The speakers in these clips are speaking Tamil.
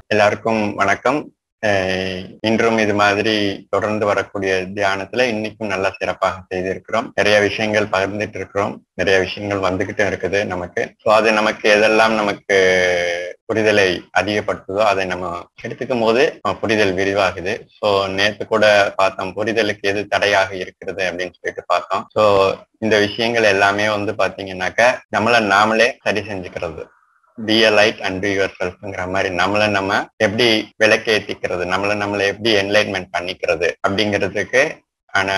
எல்லாருக்கும் வணக்கம் அஹ் இன்றும் இது மாதிரி தொடர்ந்து வரக்கூடிய தியானத்துல இன்னைக்கும் நல்லா சிறப்பாக செய்திருக்கிறோம் நிறைய விஷயங்கள் பகிர்ந்துட்டு இருக்கிறோம் நிறைய விஷயங்கள் வந்துகிட்டு இருக்குது நமக்கு ஸோ அது நமக்கு எதெல்லாம் நமக்கு புரிதலை அதிகப்படுத்துதோ அதை நம்ம எடுத்துக்கும் போது நம்ம புரிதல் விரிவாகுது ஸோ நேத்து கூட பார்த்தோம் புரிதலுக்கு எது தடையாக இருக்கிறது அப்படின்னு சொல்லிட்டு பார்த்தோம் ஸோ இந்த விஷயங்கள் எல்லாமே வந்து பாத்தீங்கன்னாக்க நம்மள நாமளே சரி செஞ்சுக்கிறது be a light and be your செல்ஃப்ங்கிற மாதிரி நம்மளை நம்ம எப்படி விளக்கேத்திக்கிறது நம்மளை நம்மளை எப்படி என்லைட்மெண்ட் பண்ணிக்கிறது அப்படிங்கிறதுக்கு ஆன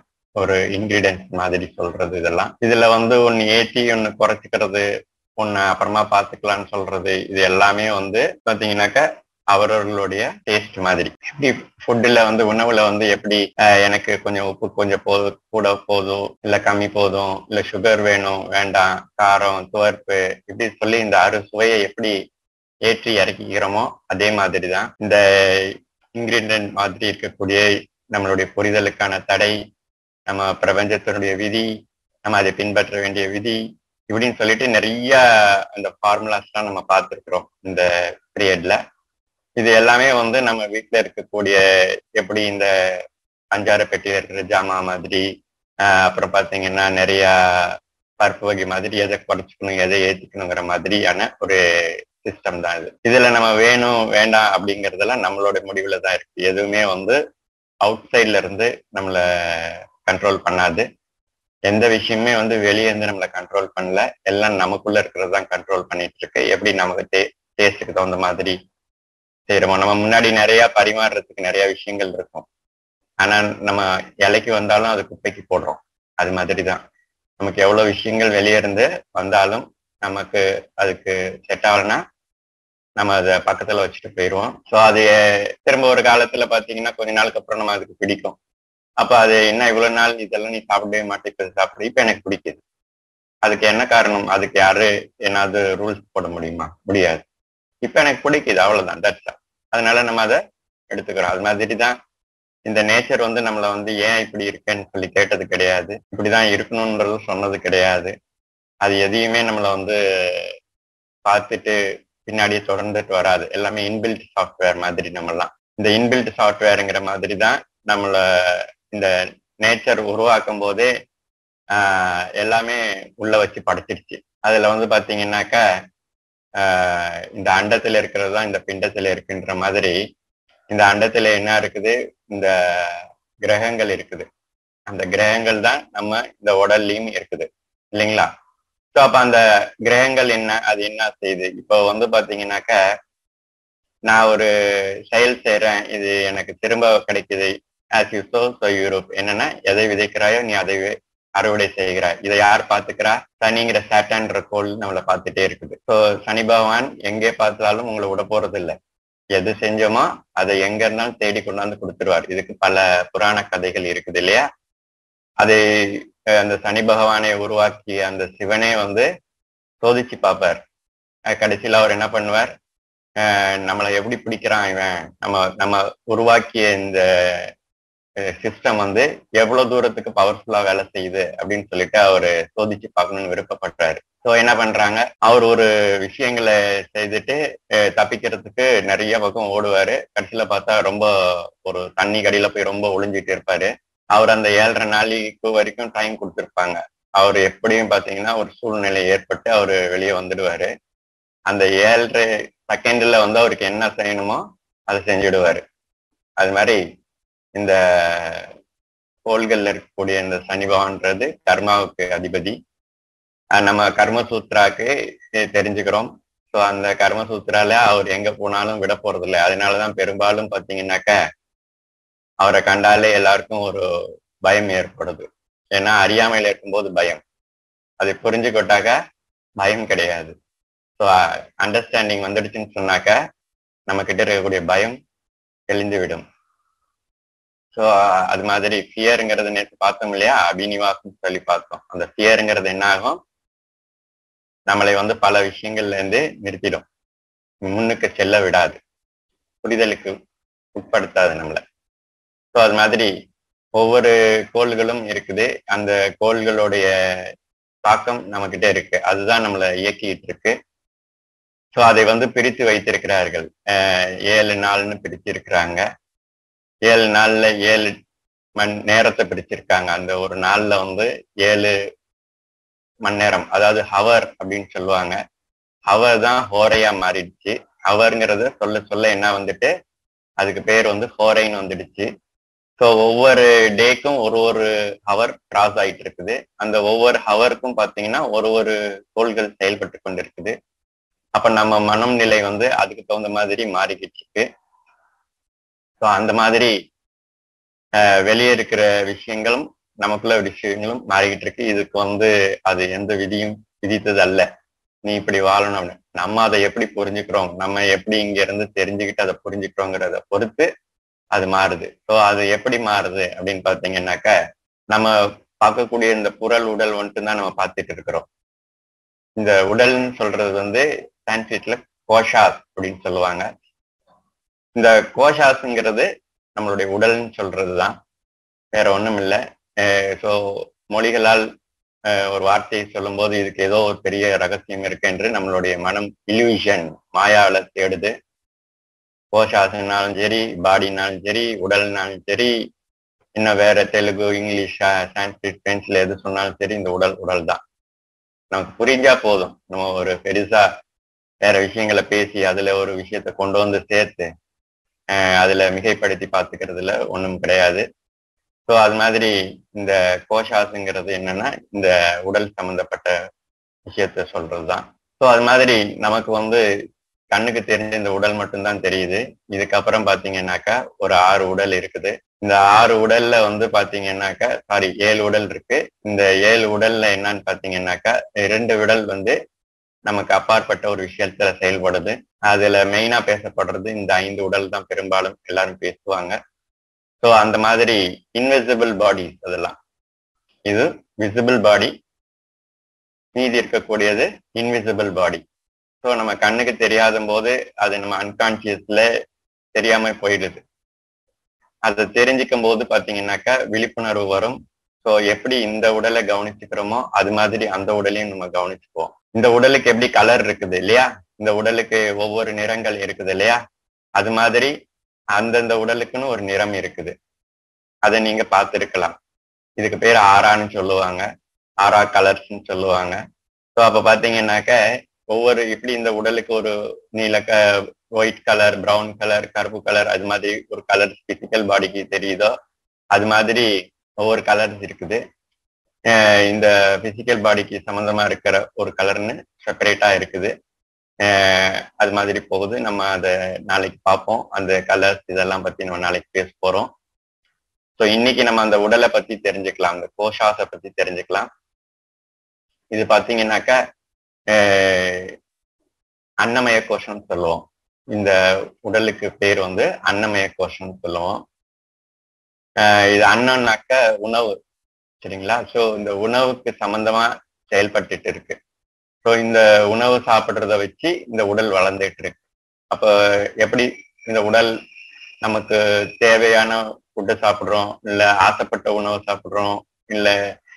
ஒரு இன்கிரீடியன்ஸ் மாதிரி சொல்றது இதெல்லாம் இதுல வந்து ஒன்னு ஏற்றி ஒன்னு குறைச்சிக்கிறது ஒன்னு அப்புறமா பாத்துக்கலாம்னு சொல்றது இது எல்லாமே வந்து பாத்தீங்கன்னாக்க அவரவர்களுடைய டேஸ்ட் மாதிரி எப்படி ஃபுட்டுல வந்து உணவுல வந்து எப்படி அஹ், எனக்கு கொஞ்சம் உப்பு கொஞ்சம் போதும் கூட போதும் இல்ல கம்மி போதும் இல்ல சுகர் வேணும் வேண்டாம் காரம் துவர்ப்பு இப்படி சொல்லி இந்த அறு சுவையை எப்படி ஏற்றி இறக்கிக்கிறோமோ அதே மாதிரி தான் இந்த இன்கிரீடியன்ட் மாதிரி இருக்கக்கூடிய நம்மளுடைய புரிதலுக்கான தடை நம்ம பிரபஞ்சத்தினுடைய விதி நம்ம அதை பின்பற்ற வேண்டிய விதி இப்படின்னு சொல்லிட்டு நிறைய அந்த ஃபார்முலாஸ்லாம் நம்ம பார்த்துருக்குறோம் இந்த பீரியட்ல இது எல்லாமே வந்து நம்ம வீட்டில் இருக்கக்கூடிய எப்படி இந்த அஞ்சாறு பெட்டியில் இருக்கிற ஜாமா மாதிரி ஆஹ் அப்புறம் பார்த்தீங்கன்னா நிறைய பருப்பு வகை மாதிரி எதை குறைச்சிக்கணும் எதை ஏற்றிக்கணுங்கிற மாதிரியான ஒரு சிஸ்டம் தான் இது இதுல நம்ம வேணும் வேண்டாம் அப்படிங்கறதெல்லாம் நம்மளோட முடிவுல தான் இருக்கு எதுவுமே வந்து அவுட் சைட்ல இருந்து நம்மள கண்ட்ரோல் பண்ணாது எந்த விஷயமே வந்து வெளியே இருந்து நம்மளை கண்ட்ரோல் பண்ணல எல்லாம் நமக்குள்ள இருக்கிறது தான் கண்ட்ரோல் பண்ணிட்டு இருக்கு எப்படி நமக்கு டே டேஸ்ட்டுக்கு தகுந்த மாதிரி செய்யறோமோ நம்ம முன்னாடி நிறைய பரிமாறுறதுக்கு நிறைய விஷயங்கள் இருக்கும் ஆனா நம்ம இலைக்கு வந்தாலும் அது குப்பைக்கு போடுறோம் அது மாதிரி தான் நமக்கு எவ்வளவு விஷயங்கள் வெளியே இருந்து வந்தாலும் நமக்கு அதுக்கு செட் ஆகலைன்னா நம்ம அதை பக்கத்துல வச்சுட்டு போயிடுவோம் ஸோ அது திரும்ப ஒரு காலத்துல பாத்தீங்கன்னா கொஞ்ச நாளுக்கு அப்புறம் நம்ம அதுக்கு பிடிக்கும் அப்ப அது என்ன இவ்வளவு நாள் இதெல்லாம் நீ சாப்பிடவே மாட்டே இப்ப சாப்பிடு இப்ப எனக்கு பிடிக்குது அதுக்கு என்ன காரணம் அதுக்கு யாரு ஏதாவது ரூல்ஸ் போட முடியுமா முடியாது இப்ப எனக்கு பிடிக்குது அவ்வளவுதான் தட்ஸ் அதனால நம்ம அதை எடுத்துக்கிறோம் அது மாதிரி தான் இந்த நேச்சர் வந்து நம்மளை வந்து ஏன் இப்படி இருக்கேன்னு சொல்லி கேட்டது கிடையாது இப்படிதான் இருக்கணும்ன்றது சொன்னது கிடையாது அது எதையுமே நம்மளை வந்து பார்த்துட்டு பின்னாடியே தொடர்ந்துட்டு வராது எல்லாமே இன்பில்ட் சாஃப்ட்வேர் மாதிரி நம்மலாம் இந்த இன்பில்ட் சாஃப்ட்வேருங்கிற மாதிரி தான் நம்மள இந்த நேச்சர் உருவாக்கும் போதே ஆஹ் எல்லாமே உள்ள வச்சு படைச்சிருச்சு அதுல வந்து பாத்தீங்கன்னாக்கா ஆஹ் இந்த அண்டத்துல இருக்கிறது தான் இந்த பிண்டத்துல இருக்குன்ற மாதிரி இந்த அண்டத்துல என்ன இருக்குது இந்த கிரகங்கள் இருக்குது அந்த கிரகங்கள் தான் நம்ம இந்த உடல்லையும் இருக்குது இல்லைங்களா ஸோ அப்ப அந்த கிரகங்கள் என்ன அது என்ன செய்யுது இப்போ வந்து பாத்தீங்கன்னாக்க நான் ஒரு செயல் செய்யறேன் இது எனக்கு திரும்ப கிடைக்குது as you sow so you reap என்னன்னா எதை விதைக்கிறாயோ நீ அதை வி- அறுவடை செய்கிறாய் இதை யார் பாத்துக்கிறா சனிங்கிற சேட்டன்ற கோள் நம்மளை பார்த்துட்டே இருக்குது ஸோ சனி பகவான் எங்கே பார்த்தாலும் உங்களை விட போறது இல்லை எது செஞ்சோமோ அதை எங்க இருந்தாலும் தேடி கொண்டாந்து கொடுத்துருவார் இதுக்கு பல புராண கதைகள் இருக்குது இல்லையா அது அஹ், அந்த சனி பகவானை உருவாக்கிய அந்த சிவனே வந்து சோதிச்சு பார்ப்பார் அஹ், கடைசியில அவர் என்ன பண்ணுவார் அஹ், நம்மளை எப்படி பிடிக்கிறான் இவன் நம்ம நம்ம உருவாக்கிய இந்த சிஸ்டம் வந்து எவ்வளவு தூரத்துக்கு பவர்ஃபுல்லா வேலை செய்யுது அப்படின்னு சொல்லிட்டு அவரு சோதிச்சு பார்க்கணும்னு விருப்பப்படுறாரு ஸோ என்ன பண்றாங்க அவர் ஒரு விஷயங்களை செய்துட்டு அஹ், தப்பிக்கிறதுக்கு நிறைய பக்கம் ஓடுவாரு கடைசியில பார்த்தா ரொம்ப ஒரு தண்ணி கடியில போய் ரொம்ப ஒளிஞ்சிட்டு இருப்பாரு அவர் அந்த ஏழரை நாளைக்கு வரைக்கும் டைம் கொடுத்துருப்பாங்க அவர் எப்படியும் பாத்தீங்கன்னா ஒரு சூழ்நிலை ஏற்பட்டு அவர் வெளியே வந்துடுவாரு அந்த ஏழரை செகண்ட்ல வந்து அவருக்கு என்ன செய்யணுமோ அதை செஞ்சுடுவாரு அது மாதிரி இந்த கோள்கள்ல இருக்கக்கூடிய இந்த சனி பகவான்றது கர்மாவுக்கு அதிபதி அஹ் நம்ம கர்மசூத்ராக்கு தெ- தெரிஞ்சுக்கிறோம் ஸோ அந்த கர்மசூத்ரால அவர் எங்க போனாலும் விட போறது இல்லை அதனாலதான் பெரும்பாலும் பாத்தீங்கன்னாக்க அவரை கண்டாலே எல்லாருக்கும் ஒரு பயம் ஏற்படுது ஏன்னா அறியாமையில இருக்கும்போது பயம் அதை புரிஞ்சுக்கிட்டாக்க பயம் கிடையாது ஸோ அண்டர்ஸ்டாண்டிங் வந்துடுச்சுன்னு சொன்னாக்க நம்ம கிட்ட இருக்கக்கூடிய பயம் தெளிந்து விடும் ஸோ அது மாதிரி ஃபியருங்கிறது நேற்று பார்த்தோம் இல்லையா அபினிவாசம் சொல்லி பார்த்தோம் அந்த ஃபியருங்கிறது என்ன ஆகும் நம்மளை வந்து பல விஷயங்கள்ல இருந்து நிறுத்திடும் முன்னுக்கு செல்ல விடாது புரிதலுக்கு உட்படுத்தாது நம்மளை ஸோ அது மாதிரி ஒவ்வொரு கோள்களும் இருக்குது அந்த கோள்களுடைய தாக்கம் நம்ம கிட்ட இருக்கு அதுதான் நம்மளை இயக்கிட்டு இருக்கு ஸோ அதை வந்து பிரித்து வைத்திருக்கிறார்கள் அஹ் ஏழு நாள்னு பிரிச்சிருக்கிறாங்க ஏழு நாள்ல ஏழு மணி நேரத்தை பிரிச்சிருக்காங்க அந்த ஒரு நாள்ல வந்து ஏழு மணி நேரம் அதாவது ஹவர் அப்படின்னு சொல்லுவாங்க ஹவர் தான் ஹோரையா மாறிடுச்சு ஹவர்ங்கிறது சொல்ல சொல்ல என்ன வந்துட்டு அதுக்கு பேர் வந்து ஹோரைன்னு வந்துடுச்சு ஸோ ஒவ்வொரு டேக்கும் ஒரு ஒரு ஹவர் கிராஸ் ஆயிட்டு இருக்குது அந்த ஒவ்வொரு ஹவருக்கும் பார்த்தீங்கன்னா ஒரு ஒரு கோள்கள் செயல்பட்டு கொண்டிருக்குது அப்ப நம்ம மனம் நிலை வந்து அதுக்கு தகுந்த மாதிரி மாறிக்கிட்டு இருக்கு ஸோ அந்த மாதிரி அஹ், வெளியே இருக்கிற விஷயங்களும் நமக்குள்ள விஷயங்களும் மாறிக்கிட்டு இருக்கு இதுக்கு வந்து அது எந்த விதியும் விதித்தது அல்ல நீ இப்படி வாழணும் அப்படின்னு. நம்ம அதை எப்படி புரிஞ்சுக்கிறோம் நம்ம எப்படி இங்க இருந்து தெரிஞ்சுக்கிட்டு அதை புரிஞ்சுக்கிறோங்கிறத பொறுத்து அது மாறுது ஸோ அது எப்படி மாறுது அப்படின்னு பார்த்தீங்கன்னாக்க நம்ம பார்க்கக்கூடிய இந்த புறல் உடல் வந்துட்டு தான் நம்ம பார்த்துட்டு இருக்கிறோம் இந்த உடல்னு சொல்றது வந்து சான்ஸ்கிரிட்ல கோஷாஸ் அப்படின்னு சொல்லுவாங்க இந்த கோஷாஸ்ங்கிறது நம்மளுடைய உடல்னு சொல்றது தான் வேற ஒண்ணும் இல்லை ஸோ மொழிகளால் அஹ், ஒரு வார்த்தையை சொல்லும்போது இதுக்கு ஏதோ ஒரு பெரிய ரகசியம் இருக்கு என்று நம்மளுடைய மனம் இல்யூஷன் மாயால தேடுது கோஷாசனாலும் சரி பாடினாலும் சரி உடல்னாலும் சரி இன்னும் வேற தெலுங்கு இங்கிலீஷ் சான்ஸ்கிரிட் பிரெஞ்சில் எது சொன்னாலும் சரி இந்த உடல் உடல் தான் நமக்கு புரிஞ்சா போதும் நம்ம ஒரு பெருசா வேற விஷயங்களை பேசி அதுல ஒரு விஷயத்த கொண்டு வந்து சேர்த்து அஹ் அதுல மிகைப்படுத்தி பார்த்துக்கிறதுல ஒண்ணும் கிடையாது ஸோ அது மாதிரி இந்த கோஷாசுங்கிறது என்னன்னா இந்த உடல் சம்பந்தப்பட்ட விஷயத்த சொல்றதுதான் ஸோ அது மாதிரி நமக்கு வந்து கண்ணுக்கு தெரிஞ்ச இந்த உடல் மட்டும்தான் தெரியுது இதுக்கப்புறம் பாத்தீங்கன்னாக்கா ஒரு ஆறு உடல் இருக்குது இந்த ஆறு உடல்ல வந்து பாத்தீங்கன்னாக்கா சாரி ஏழு உடல் இருக்கு இந்த ஏழு உடல்ல என்னன்னு பாத்தீங்கன்னாக்கா இரண்டு உடல் வந்து நமக்கு அப்பாற்பட்ட ஒரு விஷயத்துல செயல்படுது அதுல மெயினா பேசப்படுறது இந்த ஐந்து உடல் தான் பெரும்பாலும் எல்லாரும் பேசுவாங்க ஸோ அந்த மாதிரி இன்விசிபிள் பாடிஸ் அதெல்லாம் இது விசிபிள் பாடி மீதி இருக்கக்கூடியது இன்விசிபிள் பாடி ஸோ நம்ம கண்ணுக்கு தெரியாத போது அது நம்ம அன்கான்சியஸ்ல தெரியாம போயிடுது அதை தெரிஞ்சுக்கும் போது பாத்தீங்கன்னாக்கா விழிப்புணர்வு வரும் ஸோ எப்படி இந்த உடலை கவனிச்சுக்கிறோமோ அது மாதிரி அந்த உடலையும் நம்ம கவனிச்சுக்குவோம் இந்த உடலுக்கு எப்படி கலர் இருக்குது இல்லையா இந்த உடலுக்கு ஒவ்வொரு நிறங்கள் இருக்குது இல்லையா அது மாதிரி அந்தந்த உடலுக்குன்னு ஒரு நிறம் இருக்குது அதை நீங்க பார்த்துருக்கலாம் இதுக்கு பேர் ஆறான்னு சொல்லுவாங்க ஆறா கலர்ஸ்ன்னு சொல்லுவாங்க ஸோ அப்ப பாத்தீங்கன்னாக்க ஒவ்வொரு இப்படி இந்த உடலுக்கு ஒரு நீல க ஒயிட் கலர் பிரவுன் கலர் கருப்பு கலர் அது மாதிரி ஒரு கலர் பிசிக்கல் பாடிக்கு தெரியுதோ அது மாதிரி ஒவ்வொரு கலர்ஸ் இருக்குது அஹ் இந்த பிசிக்கல் பாடிக்கு சம்மந்தமா இருக்கிற ஒரு கலர்னு செப்பரேட்டா இருக்குது அஹ் அது மாதிரி போகுது நம்ம அதை நாளைக்கு பார்ப்போம் அந்த கலர்ஸ் இதெல்லாம் பத்தி நம்ம நாளைக்கு பேச போறோம் ஸோ இன்னைக்கு நம்ம அந்த உடலை பத்தி தெரிஞ்சுக்கலாம் அந்த கோஷாசை பத்தி தெரிஞ்சுக்கலாம் இது பாத்தீங்கன்னாக்கா அஹ் அன்னமய கோஷம்னு சொல்லுவோம் இந்த உடலுக்கு பேர் வந்து அன்னமய கோஷம்னு சொல்லுவோம் அஹ் இது அன்னம்னாக்க உணவு சரிங்களா ஸோ இந்த உணவுக்கு சம்பந்தமா செயல்பட்டுட்டு இருக்கு ஸோ இந்த உணவு சாப்பிட்றத வச்சு இந்த உடல் வளர்ந்துட்டு இருக்கு அப்போ எப்படி இந்த உடல் நமக்கு தேவையான ஃபுட்டை சாப்பிட்றோம் இல்லை ஆசைப்பட்ட உணவு சாப்பிட்றோம் இல்லை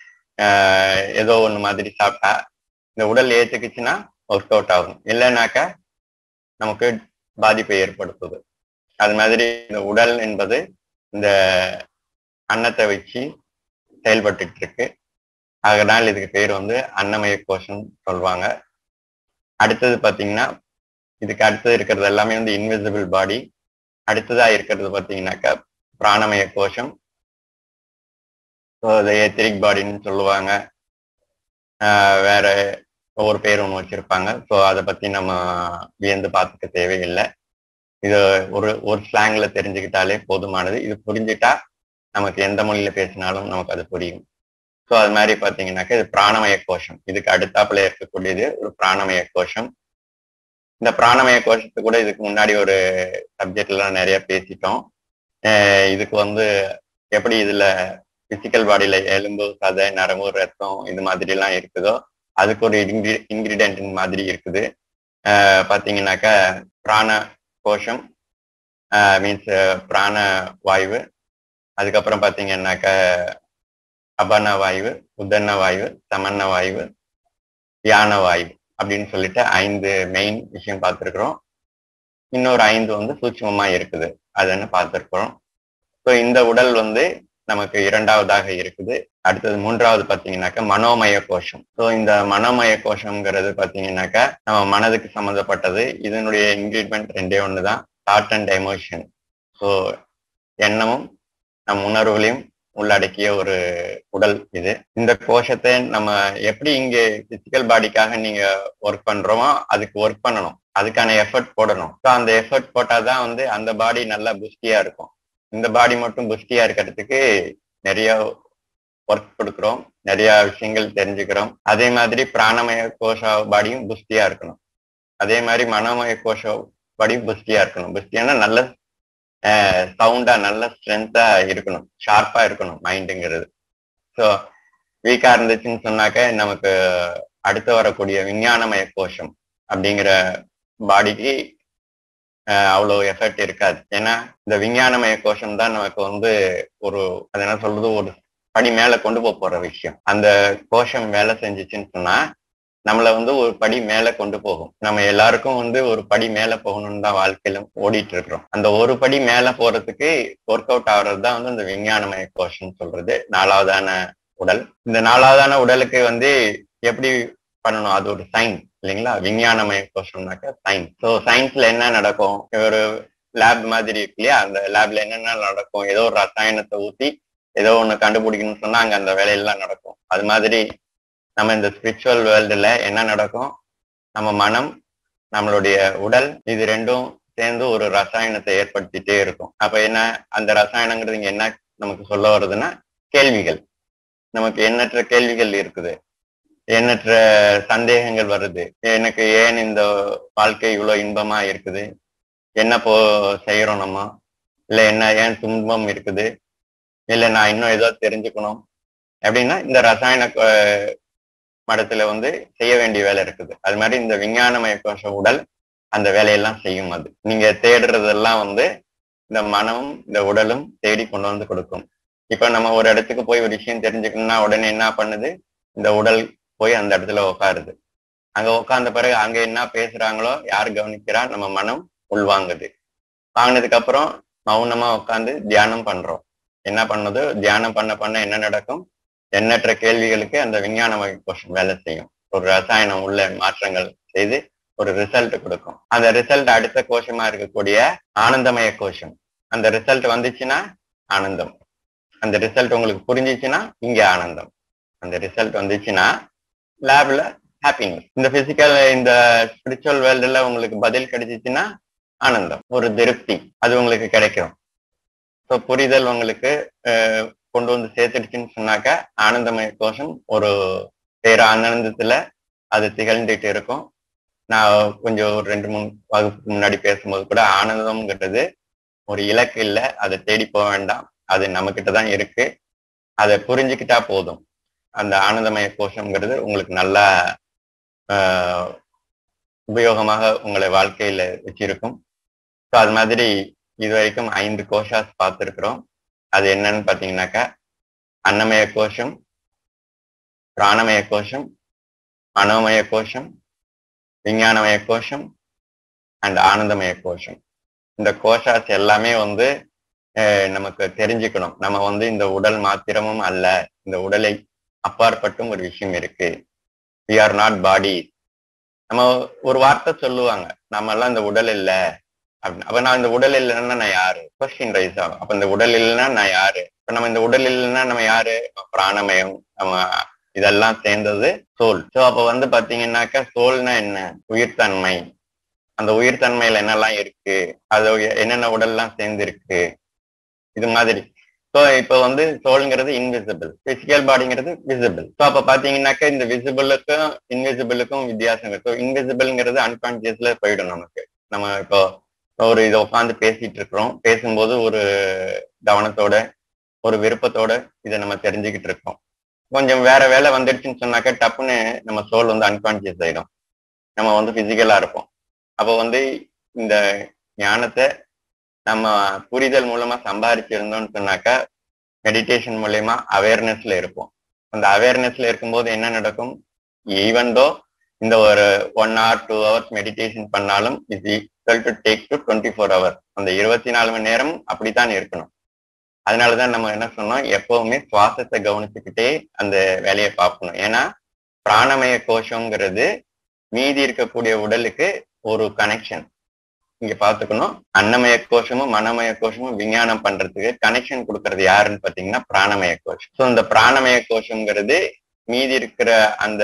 ஏதோ ஒன்று மாதிரி சாப்பிட்டா இந்த உடல் ஏற்றுக்குச்சுன்னா ஒர்க் அவுட் ஆகும் இல்லைனாக்கா நமக்கு பாதிப்பை ஏற்படுத்துது அது மாதிரி இந்த உடல் என்பது இந்த அன்னத்தை வச்சு செயல்பட்டுட்டு இருக்கு அதனால் இதுக்கு பேர் வந்து அன்னமய கோஷம் சொல்லுவாங்க அடுத்தது பார்த்தீங்கன்னா இதுக்கு அடுத்தது இருக்கிறது எல்லாமே வந்து இன்விசிபிள் பாடி அடுத்ததா இருக்கிறது பார்த்தீங்கன்னாக்கா பிராணமய கோஷம் ஏத்திரிக் பாடின்னு சொல்லுவாங்க ஆஹ் வேற ஒவ்வொரு பேர் ஒன்று வச்சிருப்பாங்க ஸோ அதை பத்தி நம்ம வியந்து பார்த்துக்க தேவையில்லை இது ஒரு ஒரு ஸ்லாங்ல தெரிஞ்சுக்கிட்டாலே போதுமானது இது புரிஞ்சுட்டா நமக்கு எந்த மொழியில பேசினாலும் நமக்கு அது புரியும் ஸோ அது மாதிரி பார்த்தீங்கன்னாக்கா இது பிராணமய கோஷம் இதுக்கு அடுத்தாப்புல இருக்கக்கூடியது ஒரு பிராணமய கோஷம் இந்த பிராணமய கோஷத்துக்கு கூட இதுக்கு முன்னாடி ஒரு சப்ஜெக்ட்லாம் நிறைய பேசிட்டோம் அஹ் இதுக்கு வந்து எப்படி இதுல பிசிக்கல் பாடியில எலும்பு சதை நரம்பு ரத்தம் இது மாதிரி எல்லாம் இருக்குதோ அதுக்கு ஒரு இன்கிரி இன்கிரிடியன்ட் மாதிரி இருக்குது அஹ் பாத்தீங்கன்னாக்கா பிராண கோஷம் மீன்ஸ் பிராண வாயு அதுக்கப்புறம் பாத்தீங்கன்னாக்கா அபன வாயு உதன்ன வாயு சமன்ன வாயு தியான வாயு அப்படின்னு சொல்லிட்டு ஐந்து மெயின் விஷயம் பார்த்துருக்குறோம் இன்னொரு ஐந்து வந்து சூட்சமமா இருக்குது அதுன்னு பார்த்துருக்குறோம் ஸோ இந்த உடல் வந்து நமக்கு இரண்டாவதாக இருக்குது அடுத்தது மூன்றாவது பார்த்தீங்கன்னாக்கா மனோமய கோஷம் ஸோ இந்த மனோமய கோஷம்ங்கிறது பார்த்தீங்கன்னாக்கா நம்ம மனதுக்கு சம்மந்தப்பட்டது இதனுடைய இன்கிரீடியன்ட் ரெண்டே ஒன்று தான் தாட் அண்ட் எமோஷன் ஸோ எண்ணமும் நம் உணர்வுகளையும் உள்ளடக்கிய ஒரு உடல் இது இந்த கோஷத்தை நம்ம எப்படி இங்க பிசிக்கல் பாடிக்காக நீங்க ஒர்க் பண்றோமோ அதுக்கு ஒர்க் பண்ணணும் அதுக்கான எஃபர்ட் போடணும் ஸோ அந்த எஃபர்ட் போட்டாதான் வந்து அந்த பாடி நல்லா புஷ்டியா இருக்கும் இந்த பாடி மட்டும் புஷ்டியா இருக்கிறதுக்கு நிறைய ஒர்க் கொடுக்குறோம் நிறைய விஷயங்கள் தெரிஞ்சுக்கிறோம் அதே மாதிரி பிராணமய கோஷ பாடியும் புஷ்டியா இருக்கணும் அதே மாதிரி மனோமய கோஷ பாடியும் புஷ்டியா இருக்கணும் புஷ்டியானா நல்ல சவுண்டா நல்ல ஸ்ட்ரென்த்தா இருக்கணும் ஷார்ப்பா இருக்கணும் மைண்டுங்கிறது ஸோ வீக்கா இருந்துச்சுன்னு சொன்னாக்க நமக்கு அடுத்து வரக்கூடிய விஞ்ஞானமய கோஷம் அப்படிங்கிற பாடிக்கு அவ்வளோ எஃபெக்ட் இருக்காது ஏன்னா இந்த விஞ்ஞானமய கோஷம் தான் நமக்கு வந்து ஒரு அது என்ன சொல்றது ஒரு படி மேல கொண்டு போக போற விஷயம் அந்த கோஷம் வேலை செஞ்சுச்சுன்னு சொன்னா நம்மளை வந்து ஒரு படி மேல கொண்டு போகும் நம்ம எல்லாருக்கும் வந்து ஒரு படி மேல போகணும்னு தான் வாழ்க்கையில ஓடிட்டு இருக்கிறோம் அந்த ஒரு படி மேல போறதுக்கு ஒர்க் அவுட் ஆகுறது தான் வந்து இந்த விஞ்ஞானமய கோஷம் சொல்றது நாலாவதான உடல் இந்த நாலாவதான உடலுக்கு வந்து எப்படி பண்ணணும் அது ஒரு சயின்ஸ் இல்லைங்களா விஞ்ஞானமய கோஷம்னாக்க சயின்ஸ் ஸோ சயின்ஸ்ல என்ன நடக்கும் ஒரு லேப் மாதிரி இருக்கு இல்லையா அந்த லேப்ல என்னென்ன நடக்கும் ஏதோ ஒரு ரசாயனத்தை ஊத்தி ஏதோ ஒண்ணு கண்டுபிடிக்கணும்னு சொன்னா அங்க அந்த வேலையெல்லாம் நடக்கும் அது மாதிரி நம்ம இந்த ஸ்பிரிச்சுவல் வேர்ல்டுல என்ன நடக்கும் நம்ம மனம் நம்மளுடைய உடல் இது ரெண்டும் சேர்ந்து ஒரு ரசாயனத்தை ஏற்படுத்திட்டே இருக்கும் அப்ப என்ன அந்த ரசாயனங்கிறது இங்க என்ன நமக்கு சொல்ல வருதுன்னா கேள்விகள் நமக்கு எண்ணற்ற கேள்விகள் இருக்குது எண்ணற்ற சந்தேகங்கள் வருது எனக்கு ஏன் இந்த வாழ்க்கை இவ்வளவு இன்பமா இருக்குது என்ன போ செய்யறோம் நம்ம இல்ல என்ன ஏன் துன்பம் இருக்குது இல்ல நான் இன்னும் ஏதோ தெரிஞ்சுக்கணும் அப்படின்னா இந்த ரசாயன மடத்துல வந்து செய்ய வேண்டிய வேலை இருக்குது அது மாதிரி இந்த விஞ்ஞானமய கோஷ உடல் அந்த வேலையெல்லாம் செய்யும் அது நீங்க தேடுறதெல்லாம் வந்து இந்த மனமும் இந்த உடலும் தேடி கொண்டு வந்து கொடுக்கும் இப்ப நம்ம ஒரு இடத்துக்கு போய் ஒரு விஷயம் தெரிஞ்சுக்கணும்னா உடனே என்ன பண்ணுது இந்த உடல் போய் அந்த இடத்துல உட்காருது அங்க உட்கார்ந்த பிறகு அங்க என்ன பேசுறாங்களோ யார் கவனிக்கிறா நம்ம மனம் உள்வாங்குது வாங்கினதுக்கு அப்புறம் மௌனமா உட்காந்து தியானம் பண்றோம் என்ன பண்ணது தியானம் பண்ண பண்ண என்ன நடக்கும் எண்ணற்ற கேள்விகளுக்கு அந்த விஞ்ஞானமய கோஷம் வேலை செய்யும் ஒரு ரசாயனம் உள்ள மாற்றங்கள் செய்து ஒரு ரிசல்ட் கொடுக்கும் அந்த ரிசல்ட் அடுத்த கோஷமா இருக்கக்கூடிய ஆனந்தமய கோஷம் அந்த ரிசல்ட் வந்துச்சுன்னா ஆனந்தம் அந்த ரிசல்ட் உங்களுக்கு புரிஞ்சிச்சுன்னா இங்க ஆனந்தம் அந்த ரிசல்ட் வந்துச்சுன்னா லேப்ல ஹாப்பினஸ் இந்த பிசிக்கல் இந்த ஸ்பிரிச்சுவல் வேர்ல்டுல உங்களுக்கு பதில் கிடைச்சிச்சுன்னா ஆனந்தம் ஒரு திருப்தி அது உங்களுக்கு கிடைக்கும் ஸோ புரிதல் உங்களுக்கு கொண்டு வந்து சேர்த்துடுச்சுன்னு சொன்னாக்க ஆனந்தமய கோஷம் ஒரு பேர ஆனந்தத்துல அது திகழ்ந்துட்டு இருக்கும் நான் கொஞ்சம் ஒரு ரெண்டு மூணு வகுப்புக்கு முன்னாடி பேசும்போது கூட ஆனந்தம்ங்கிறது ஒரு இலக்கு இல்லை அதை தேடி போக வேண்டாம் அது நம்ம கிட்ட தான் இருக்கு அதை புரிஞ்சுக்கிட்டா போதும் அந்த ஆனந்தமய கோஷம்ங்கிறது உங்களுக்கு நல்லா உபயோகமாக உங்களை வாழ்க்கையில வச்சிருக்கும் ஸோ அது மாதிரி இது வரைக்கும் ஐந்து கோஷாஸ் பார்த்துருக்குறோம் அது என்னன்னு பார்த்தீங்கன்னாக்கா அன்னமய கோஷம் பிராணமய கோஷம் மனோமய கோஷம் விஞ்ஞானமய கோஷம் அண்ட் ஆனந்தமய கோஷம் இந்த கோஷாஸ் எல்லாமே வந்து நமக்கு தெரிஞ்சுக்கணும் நம்ம வந்து இந்த உடல் மாத்திரமும் அல்ல இந்த உடலை அப்பாற்பட்டும் ஒரு விஷயம் இருக்கு வி ஆர் நாட் பாடி நம்ம ஒரு வார்த்தை சொல்லுவாங்க நம்ம எல்லாம் இந்த உடல் இல்லை அப்படின்னு அப்ப நான் இந்த உடல் இல்லைன்னா நான் யாரு கொஸ்டின் ரைஸ் ஆகும் அப்ப இந்த உடல் இல்லைன்னா நான் யாரு இப்ப நம்ம இந்த உடல் இல்லைன்னா நம்ம யாரு பிராணமயம் நம்ம இதெல்லாம் சேர்ந்தது சோல் ஸோ அப்ப வந்து பாத்தீங்கன்னாக்கா சோல்னா என்ன உயிர்த்தன்மை அந்த உயிர்த்தன்மையில என்னெல்லாம் இருக்கு அது என்னென்ன உடல்லாம் சேர்ந்து இருக்கு இது மாதிரி ஸோ இப்போ வந்து சோல்ங்கிறது இன்விசிபிள் பிசிக்கல் பாடிங்கிறது விசிபிள் ஸோ அப்போ பார்த்தீங்கன்னாக்கா இந்த விசிபிளுக்கும் இன்விசிபிளுக்கும் வித்தியாசம் இருக்கு ஸோ இன்விசிபிள்ங்கிறது அன்கான்சியஸ்ல போயிடும் நமக்கு நம்ம இப்போ ஒரு இதை உட்காந்து பேசிட்டு இருக்கிறோம் பேசும்போது ஒரு கவனத்தோட ஒரு விருப்பத்தோட இதை நம்ம தெரிஞ்சுக்கிட்டு இருக்கோம் கொஞ்சம் வேற வேலை வந்துடுச்சுன்னு சொன்னாக்கா டப்புன்னு நம்ம சோல் வந்து அன்கான்சியஸ் ஆயிடும் நம்ம வந்து பிசிக்கலா இருப்போம் அப்போ வந்து இந்த ஞானத்தை நம்ம புரிதல் மூலமா சம்பாதிச்சிருந்தோம்னு சொன்னாக்கா மெடிடேஷன் மூலயமா அவேர்னஸ்ல இருப்போம் அந்த அவேர்னஸ்ல இருக்கும்போது என்ன நடக்கும் ஈவன் தோ இந்த ஒரு one hour two hours meditation பண்ணாலும் is equal to take to twenty four hour அந்த இருபத்தி நாலு மணி நேரம் அப்படித்தான் இருக்கணும் அதனாலதான் நம்ம என்ன சொன்னோம் எப்பவுமே சுவாசத்தை கவனிச்சுக்கிட்டே அந்த வேலையை பார்க்கணும் ஏன்னா பிராணமய கோஷங்கிறது மீதி இருக்கக்கூடிய உடலுக்கு ஒரு கனெக்ஷன் இங்க பாத்துக்கணும் அன்னமய கோஷமும் மனமய கோஷமும் விஞ்ஞானம் பண்றதுக்கு கனெக்ஷன் கொடுக்கறது யாருன்னு பாத்தீங்கன்னா பிராணமய கோஷம் ஸோ இந்த பிராணமய கோஷங்கிறது மீதி இருக்கிற அந்த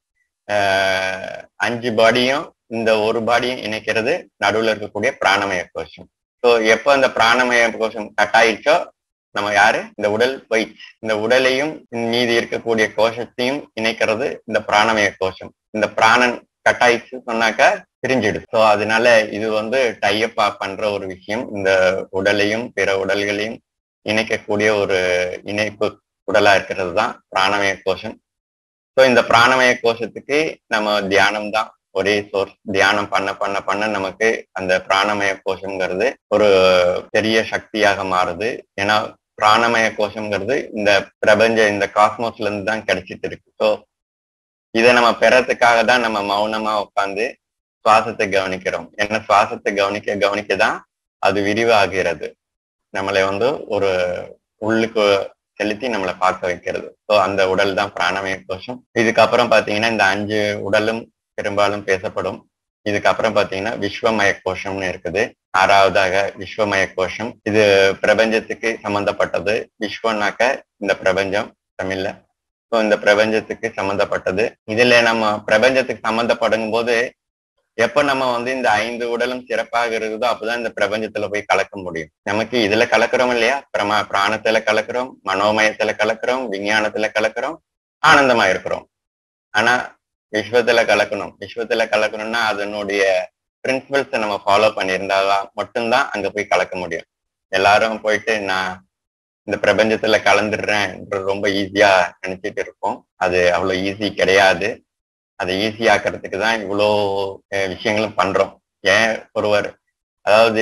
அஞ்சு பாடியும் இந்த ஒரு பாடியும் இணைக்கிறது நடுவுல இருக்கக்கூடிய பிராணமய கோஷம் ஸோ எப்போ அந்த பிராணமய கோஷம் கட் ஆயிடுச்சோ நம்ம யாரு இந்த உடல் போயிடுச்சு இந்த உடலையும் மீதி இருக்கக்கூடிய கோஷத்தையும் இணைக்கிறது இந்த பிராணமய கோஷம் இந்த பிராணன் கட் ஆயிடுச்சு சொன்னாக்கா பிரிஞ்சிடுது ஸோ அதனால இது வந்து டையப்பா பண்ற ஒரு விஷயம் இந்த உடலையும் பிற உடல்களையும் இணைக்கக்கூடிய ஒரு இணைப்பு உடலா இருக்கிறது தான் பிராணமய கோஷம் ஸோ இந்த பிராணமய கோஷத்துக்கு நம்ம தியானம் தான் ஒரே சோர்ஸ் தியானம் பண்ண பண்ண பண்ண நமக்கு அந்த பிராணமய கோஷம்ங்கிறது ஒரு பெரிய சக்தியாக மாறுது ஏன்னா பிராணமய கோஷம்ங்கிறது இந்த பிரபஞ்ச இந்த காஸ்மோஸ்ல இருந்து தான் கிடைச்சிட்டு இருக்கு ஸோ இதை நம்ம பெறத்துக்காக தான் நம்ம மௌனமா உட்காந்து சுவாசத்தை கவனிக்கிறோம் ஏன்னா சுவாசத்தை கவனிக்க கவனிக்க தான் அது விரிவாகிறது நம்மளை வந்து ஒரு உள்ளுக்கு செலுத்தி நம்மளை பார்க்க வைக்கிறது ஸோ அந்த உடல் தான் பிராணமய கோஷம் இதுக்கப்புறம் பாத்தீங்கன்னா இந்த அஞ்சு உடலும் பெரும்பாலும் பேசப்படும் இதுக்கப்புறம் பாத்தீங்கன்னா விஸ்வமய கோஷம்னு இருக்குது ஆறாவதாக விஸ்வமய கோஷம் இது பிரபஞ்சத்துக்கு சம்பந்தப்பட்டது விஸ்வனாக்க இந்த பிரபஞ்சம் தமிழ்ல ஸோ இந்த பிரபஞ்சத்துக்கு சம்பந்தப்பட்டது இதுல நம்ம பிரபஞ்சத்துக்கு சம்பந்தப்படும் போது எப்ப நம்ம வந்து இந்த ஐந்து உடலும் சிறப்பாக இருக்குதோ அப்பதான் இந்த பிரபஞ்சத்துல போய் கலக்க முடியும் நமக்கு இதுல கலக்குறோம் இல்லையா பிரமா பிராணத்துல கலக்குறோம் மனோமயத்துல கலக்குறோம் விஞ்ஞானத்துல கலக்குறோம் ஆனந்தமா இருக்கிறோம் ஆனா விஸ்வத்துல கலக்கணும் விஸ்வத்துல கலக்கணும்னா அதனுடைய பிரின்சிபல்ஸை நம்ம ஃபாலோ பண்ணியிருந்தாதான் மட்டும்தான் அங்க போய் கலக்க முடியும் எல்லாரும் போயிட்டு நான் இந்த பிரபஞ்சத்துல கலந்துடுறேன் ரொம்ப ஈஸியா நினைச்சிட்டு இருப்போம் அது அவ்வளவு ஈஸி கிடையாது அதை ஈஸி ஆக்கிறதுக்கு தான் இவ்வளோ விஷயங்களும் பண்றோம் ஏன் ஒருவர் அதாவது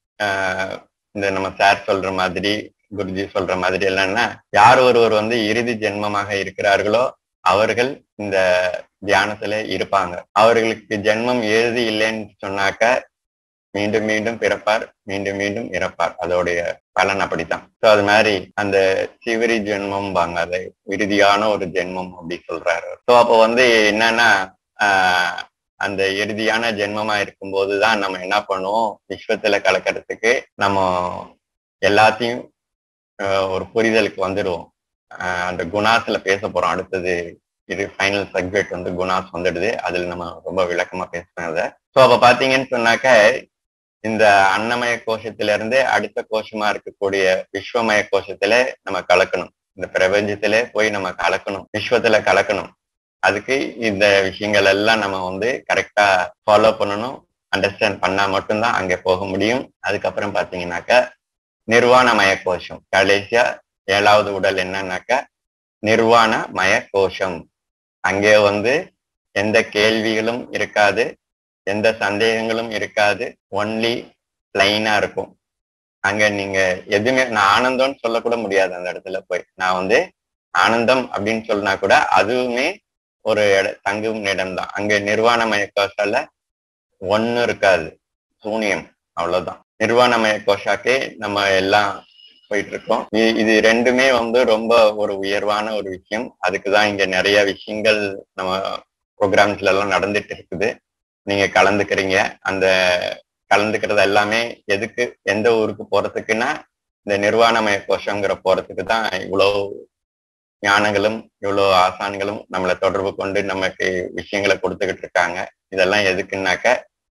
இந்த நம்ம சார் சொல்ற மாதிரி குருஜி சொல்ற மாதிரி இல்லைன்னா யார் ஒருவர் வந்து இறுதி ஜென்மமாக இருக்கிறார்களோ அவர்கள் இந்த தியானத்துல இருப்பாங்க அவர்களுக்கு ஜென்மம் எழுதி இல்லைன்னு சொன்னாக்க மீண்டும் மீண்டும் பிறப்பார் மீண்டும் மீண்டும் இறப்பார் அதோடைய பலன் அப்படித்தான் ஸோ அது மாதிரி அந்த சிவரி ஜென்மம் பாங்க அதை இறுதியான ஒரு ஜென்மம் அப்படி சொல்றாரு ஸோ அப்போ வந்து என்னன்னா ஆஹ் அந்த இறுதியான ஜென்மமா இருக்கும்போது தான் நம்ம என்ன பண்ணுவோம் விஸ்வத்துல கலக்கிறதுக்கு நம்ம எல்லாத்தையும் ஒரு புரிதலுக்கு வந்துடுவோம் அந்த குணாஸ்ல பேச போறோம் அடுத்தது இது ஃபைனல் சப்ஜெக்ட் வந்து குணாஸ் வந்துடுது அதுல நம்ம ரொம்ப விளக்கமா பேசுறோம் அதை ஸோ அப்ப பாத்தீங்கன்னு சொன்னாக்க இந்த அன்னமய கோஷத்துல இருந்து அடுத்த கோஷமா இருக்கக்கூடிய விஸ்வமய கோஷத்துல நம்ம கலக்கணும் இந்த பிரபஞ்சத்துல போய் நம்ம கலக்கணும் விஸ்வத்துல கலக்கணும் அதுக்கு இந்த விஷயங்கள் எல்லாம் நம்ம வந்து கரெக்டா ஃபாலோ பண்ணணும் அண்டர்ஸ்டாண்ட் பண்ணா மட்டும்தான் அங்க போக முடியும் அதுக்கப்புறம் பாத்தீங்கன்னாக்க நிர்வாணமய கோஷம் கடைசியா ஏழாவது உடல் என்னன்னாக்க நிர்வாணமய கோஷம் அங்கே வந்து எந்த கேள்விகளும் இருக்காது எந்த சந்தேகங்களும் இருக்காது ஒன்லி பிளைனா இருக்கும் அங்க நீங்க எதுவுமே நான் ஆனந்தம்னு சொல்லக்கூட முடியாது அந்த இடத்துல போய் நான் வந்து ஆனந்தம் அப்படின்னு சொன்னா கூட அதுவுமே ஒரு இட தங்கும் இடம் தான் அங்க நிர்வாணமய கோஷால ஒன்னும் இருக்காது சூனியம் அவ்வளவுதான் நிர்வாணமய கோஷாக்கே நம்ம எல்லாம் போயிட்டு இருக்கோம் இது ரெண்டுமே வந்து ரொம்ப ஒரு உயர்வான ஒரு விஷயம் அதுக்குதான் இங்க நிறைய விஷயங்கள் நம்ம ப்ரோக்ராம்ஸ்ல எல்லாம் நடந்துட்டு இருக்குது நீங்க கலந்துக்கிறீங்க அந்த கலந்துக்கிறது எல்லாமே எதுக்கு எந்த ஊருக்கு போறதுக்குன்னா இந்த நிர்வாணமய கோஷங்கிற போறதுக்கு தான் இவ்வளவு ஞானங்களும் இவ்வளவு ஆசான்களும் நம்மளை தொடர்பு கொண்டு நமக்கு விஷயங்களை கொடுத்துக்கிட்டு இருக்காங்க இதெல்லாம் எதுக்குன்னாக்க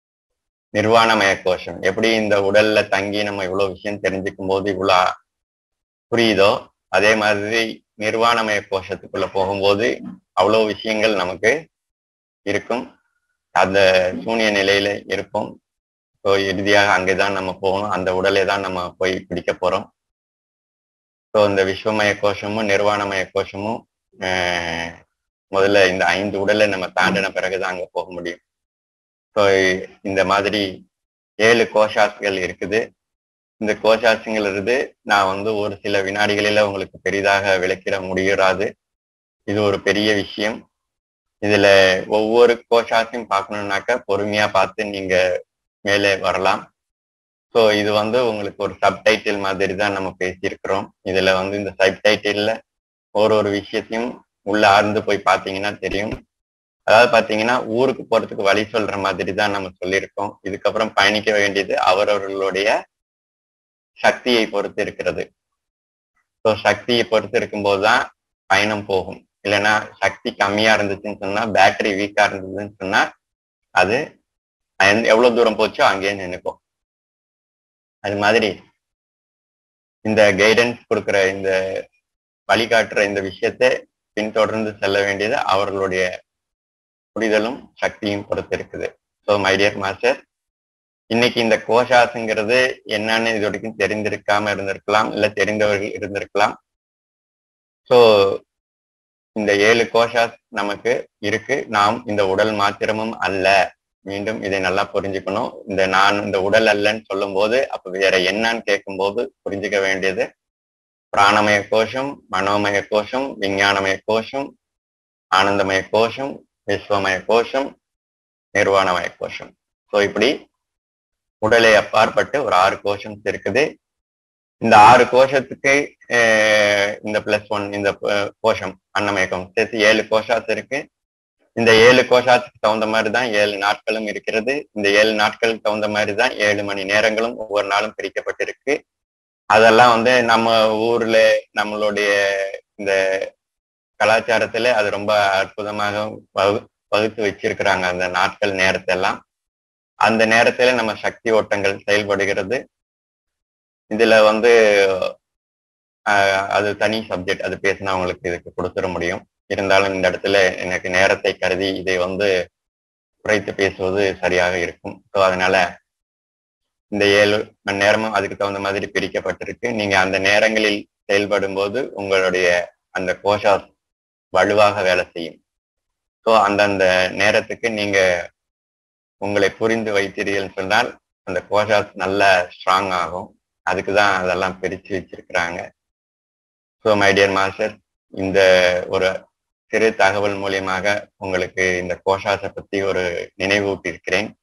நிர்வாணமய கோஷம் எப்படி இந்த உடல்ல தங்கி நம்ம இவ்வளவு விஷயம் தெரிஞ்சுக்கும் போது இவ்வளவு புரியுதோ அதே மாதிரி நிர்வாணமய கோஷத்துக்குள்ள போகும்போது அவ்வளவு விஷயங்கள் நமக்கு இருக்கும் அந்த சூனிய நிலையில இருப்போம் ஸோ இறுதியாக அங்கேதான் நம்ம போகணும் அந்த உடலை தான் நம்ம போய் பிடிக்க போறோம் ஸோ இந்த விஸ்வமய கோஷமும் நிர்வாணமய கோஷமும் முதல்ல இந்த ஐந்து உடலை நம்ம தாண்டின பிறகுதான் அங்க போக முடியும் ஸோ இந்த மாதிரி ஏழு கோஷாஸ்கள் இருக்குது இந்த கோஷாசுங்கள் இருந்து நான் வந்து ஒரு சில வினாடிகளில உங்களுக்கு பெரிதாக விளக்கிட முடியாது இது ஒரு பெரிய விஷயம் இதுல ஒவ்வொரு கோஷாஸையும் பார்க்கணும்னாக்க பொறுமையா பார்த்து நீங்க மேலே வரலாம் ஸோ இது வந்து உங்களுக்கு ஒரு சப்டைட்டில் மாதிரி தான் நம்ம பேசியிருக்கிறோம் இதுல வந்து இந்த சப்டைட்டில்ல ஒரு ஒரு விஷயத்தையும் உள்ள ஆழ்ந்து போய் பார்த்தீங்கன்னா தெரியும் அதாவது பார்த்தீங்கன்னா ஊருக்கு போறதுக்கு வழி சொல்ற மாதிரி தான் நம்ம சொல்லியிருக்கோம் இதுக்கப்புறம் பயணிக்க வேண்டியது அவரவர்களுடைய சக்தியை பொறுத்து இருக்கிறது ஸோ சக்தியை பொறுத்து இருக்கும்போது தான் பயணம் போகும் இல்லைன்னா சக்தி கம்மியா இருந்துச்சுன்னு சொன்னா பேட்டரி வீக்கா இருந்ததுன்னு சொன்னா அது எவ்வளவு தூரம் போச்சோ அங்கேயே நினைக்கும் அது மாதிரி இந்த கைடன்ஸ் கொடுக்குற இந்த வழிகாட்டுற இந்த விஷயத்தை பின்தொடர்ந்து செல்ல வேண்டியது அவர்களுடைய புரிதலும் சக்தியும் பொறுத்து இருக்குது ஸோ மைடியர் மாஸ்டர் இன்னைக்கு இந்த கோஷாஸுங்கிறது என்னன்னு இது வரைக்கும் தெரிந்திருக்காம இருந்திருக்கலாம் இல்ல தெரிந்தவர்கள் இருந்திருக்கலாம் ஸோ இந்த ஏழு கோஷாஸ் நமக்கு இருக்கு நாம் இந்த உடல் மாத்திரமும் அல்ல மீண்டும் இதை நல்லா புரிஞ்சுக்கணும் இந்த நான் இந்த உடல் அல்லன்னு சொல்லும் போது அப்ப வேற என்னன்னு கேட்கும் போது புரிஞ்சுக்க வேண்டியது பிராணமய கோஷம் மனோமய கோஷம் விஞ்ஞானமய கோஷம் ஆனந்தமய கோஷம் விஸ்வமய கோஷம் நிர்வாணமய கோஷம் ஸோ இப்படி உடலை அப்பாற்பட்டு ஒரு ஆறு கோஷம்ஸ் இருக்குது இந்த ஆறு கோஷத்துக்கு இந்த பிளஸ் ஒன் இந்த கோஷம் அன்னமயக்கம் சேர்த்து ஏழு கோஷாஸ் இருக்கு இந்த ஏழு கோஷாத்துக்கு தகுந்த மாதிரி தான் ஏழு நாட்களும் இருக்கிறது இந்த ஏழு நாட்களுக்கு தகுந்த மாதிரி தான் ஏழு மணி நேரங்களும் ஒவ்வொரு நாளும் பிரிக்கப்பட்டிருக்கு அதெல்லாம் வந்து நம்ம ஊர்ல நம்மளுடைய இந்த கலாச்சாரத்துல அது ரொம்ப அற்புதமாக வகு வகுத்து வச்சிருக்கிறாங்க அந்த நாட்கள் நேரத்தை எல்லாம் அந்த நேரத்துல நம்ம சக்தி ஓட்டங்கள் செயல்படுகிறது இதுல வந்து அது தனி சப்ஜெக்ட் அது பேசினா அவங்களுக்கு இதுக்கு கொடுத்துட முடியும் இருந்தாலும் இந்த இடத்துல எனக்கு நேரத்தை கருதி இதை வந்து குறைத்து பேசுவது சரியாக இருக்கும் ஸோ அதனால இந்த ஏழு மணி நேரமும் அதுக்கு தகுந்த மாதிரி பிரிக்கப்பட்டிருக்கு நீங்க அந்த நேரங்களில் செயல்படும் போது உங்களுடைய அந்த கோஷா வலுவாக வேலை செய்யும் ஸோ அந்தந்த நேரத்துக்கு நீங்க உங்களை புரிந்து வைத்தீர்கள் சொன்னால் அந்த கோஷாஸ் நல்ல ஸ்ட்ராங் ஆகும் அதுக்கு தான் அதெல்லாம் பிரித்து வச்சிருக்கிறாங்க ஸோ மை டியர் மாஸ்டர் இந்த ஒரு சிறு தகவல் மூலியமாக உங்களுக்கு இந்த கோஷாஸை பற்றி ஒரு நினைவூட்டியிருக்கிறேன்